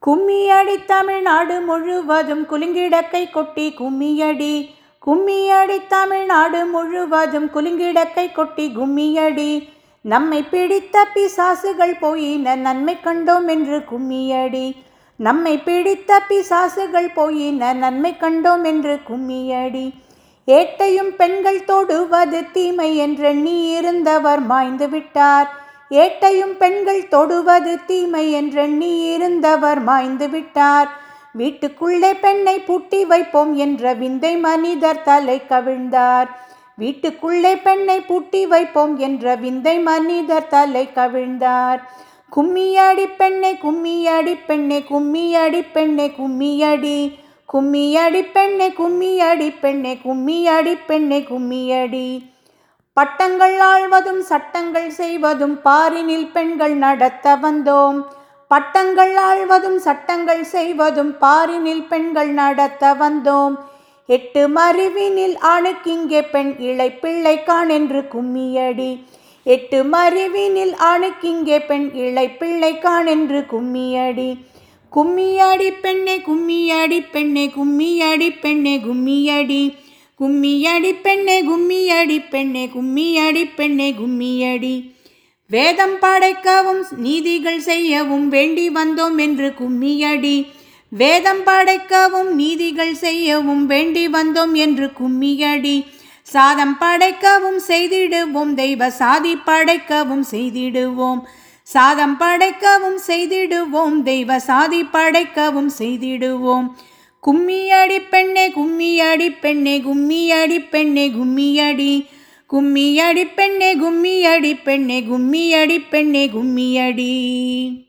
கும்மியடி தமிழ்நாடு முழுவதும் குலுங்கிடக்கை கொட்டி கும்மியடி கும்மியடி தமிழ்நாடு முழுவதும் குலுங்கிடக்கை கொட்டி கும்மியடி நம்மை பிடித்த பிசாசுகள் போயின நன்மை கண்டோம் என்று கும்மியடி நம்மை பிடித்த பிசாசுகள் போயின நன்மை கண்டோம் என்று கும்மியடி ஏட்டையும் பெண்கள் தொடுவது தீமை என்றெண்ணி இருந்தவர் மாய்ந்து விட்டார் ஏட்டையும் பெண்கள் தொடுவது தீமை என்றெண்ணி இருந்தவர் மாய்ந்து விட்டார் வீட்டுக்குள்ளே பெண்ணை பூட்டி வைப்போம் என்ற விந்தை மனிதர் தலை கவிழ்ந்தார் வீட்டுக்குள்ளே பெண்ணை பூட்டி வைப்போம் என்ற விந்தை மனிதர் தலை கவிழ்ந்தார் கும்மியடி பெண்ணே கும்மியடி பெண்ணே கும்மியடி பெண்ணே கும்மியடி கும்மியடி பெண்ணே கும்மியடி பெண்ணே கும்மியடி பெண்ணே கும்மியடி பட்டங்கள் ஆழ்வதும் சட்டங்கள் செய்வதும் பாரினில் பெண்கள் நடத்த வந்தோம் பட்டங்கள் ஆழ்வதும் சட்டங்கள் செய்வதும் பாரினில் பெண்கள் நடத்த வந்தோம் எட்டு மறிவினில் ஆணுக்கிங்கே பெண் இளை பிள்ளை காண் என்று கும்மியடி எட்டு மறிவினில் ஆணுக்கிங்கே பெண் இளை பிள்ளை காண் என்று கும்மியடி கும்மியடி பெண்ணே கும்மியடி பெண்ணே கும்மியடி பெண்ணே கும்மியடி கும்மியடி பெண்ணே கும்மியடி பெண்ணே கும்மியடி பெண்ணே கும்மியடி வேதம் படைக்கவும் நீதிகள் செய்யவும் வேண்டி வந்தோம் என்று கும்மியடி வேதம் படைக்கவும் நீதிகள் செய்யவும் வேண்டி வந்தோம் என்று கும்மியடி சாதம் படைக்கவும் செய்திடுவோம் தெய்வ சாதி படைக்கவும் செய்திடுவோம் சாதம் படைக்கவும் செய்திடுவோம் தெய்வ சாதி படைக்கவும் செய்திடுவோம் கும்மியடி பெண்ணே கும்மியடி பெண்ணே கும்மியடி பெண்ணே கும்மியடி கும்மியடி பெண்ணே கும்மியடி பெண்ணே கும்மியடி பெண்ணே கும்மியடி